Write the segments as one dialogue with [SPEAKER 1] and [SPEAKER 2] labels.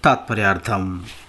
[SPEAKER 1] తాత్పర్యార్థం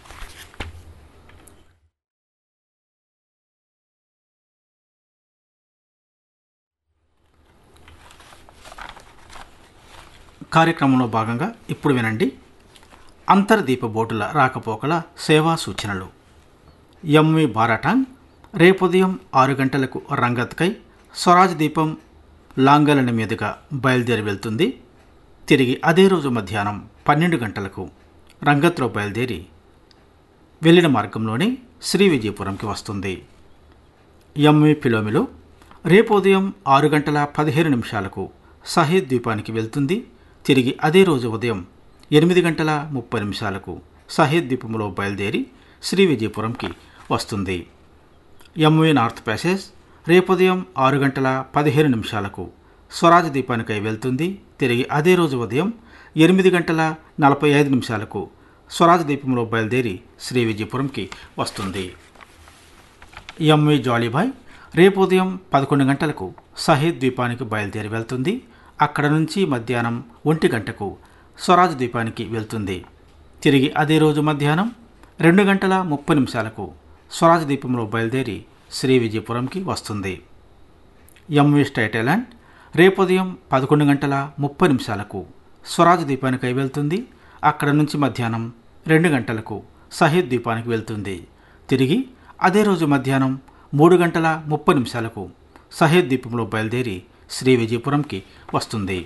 [SPEAKER 1] కార్యక్రమంలో భాగంగా ఇప్పుడు వినండి అంతర్దీప బోటుల రాకపోకల సేవా సూచనలు ఎంవి బారాటాంగ్ రేపుదయం ఆరు గంటలకు రంగత్కై స్వరాజ్ దీపం లాంగలని మీదుగా బయలుదేరి వెళ్తుంది తిరిగి అదే రోజు మధ్యాహ్నం పన్నెండు గంటలకు రంగత్లో బయలుదేరి వెళ్ళిన మార్గంలోనే శ్రీ విజయపురంకి వస్తుంది ఎంవి పిలోమిలో రేపు ఉదయం ఆరు గంటల పదిహేను నిమిషాలకు సహీద్ ద్వీపానికి వెళ్తుంది తిరిగి అదే రోజు ఉదయం ఎనిమిది గంటల ముప్పై నిమిషాలకు సహీద్ ద్వీపంలో బయలుదేరి శ్రీ విజయపురంకి వస్తుంది ఎంవి నార్త్ ప్యాసేజ్ రేపు ఉదయం ఆరు గంటల పదిహేను నిమిషాలకు స్వరాజ్ ద్వీపానికై వెళ్తుంది తిరిగి అదే రోజు ఉదయం ఎనిమిది గంటల నలభై ఐదు నిమిషాలకు స్వరాజ్ ద్వీపంలో బయలుదేరి శ్రీ విజయపురంకి వస్తుంది ఎంవి జాలీబాయ్ రేపు ఉదయం పదకొండు గంటలకు సహీద్ ద్వీపానికి బయలుదేరి వెళ్తుంది అక్కడ నుంచి మధ్యాహ్నం ఒంటి గంటకు స్వరాజ్ ద్వీపానికి వెళ్తుంది తిరిగి అదే రోజు మధ్యాహ్నం రెండు గంటల ముప్పై నిమిషాలకు స్వరాజ్ ద్వీపంలో బయలుదేరి శ్రీ విజయపురంకి వస్తుంది ఎంవి స్టేట్ ఐలాండ్ రేపు ఉదయం పదకొండు గంటల ముప్పై నిమిషాలకు స్వరాజ్ ద్వీపానికై వెళ్తుంది అక్కడ నుంచి మధ్యాహ్నం రెండు గంటలకు సహీద్ ద్వీపానికి వెళ్తుంది తిరిగి అదే రోజు మధ్యాహ్నం మూడు గంటల ముప్పై నిమిషాలకు సహీద్ ద్వీపంలో బయలుదేరి శ్రీ విజయపురంకి వస్తుంది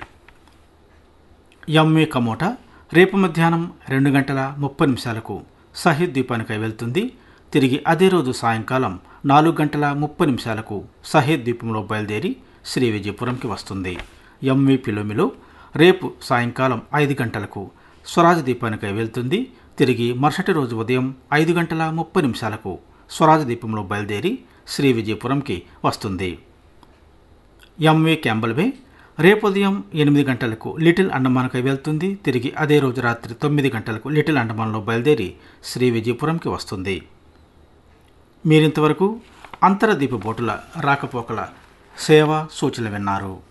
[SPEAKER 1] ఎంవి కమోటా రేపు మధ్యాహ్నం రెండు గంటల ముప్పై నిమిషాలకు సహీద్ ద్వీపానికై వెళ్తుంది తిరిగి అదే రోజు సాయంకాలం నాలుగు గంటల ముప్పై నిమిషాలకు సహీద్ ద్వీపంలో బయలుదేరి శ్రీ విజయపురంకి వస్తుంది ఎంవి పిలోమిలో రేపు సాయంకాలం ఐదు గంటలకు స్వరాజ్ ద్వీపానికై వెళ్తుంది తిరిగి మరుసటి రోజు ఉదయం ఐదు గంటల ముప్పై నిమిషాలకు స్వరాజ్ ద్వీపంలో బయలుదేరి శ్రీ విజయపురంకి వస్తుంది ఎంవి క్యాంబల్ వే రేపు ఉదయం ఎనిమిది గంటలకు లిటిల్ అండమాన్కై వెళ్తుంది తిరిగి అదే రోజు రాత్రి తొమ్మిది గంటలకు లిటిల్ అండమాన్లో బయలుదేరి శ్రీ విజయపురంకి వస్తుంది మీరింతవరకు అంతరదీప బోటుల రాకపోకల సేవ సూచనలు విన్నారు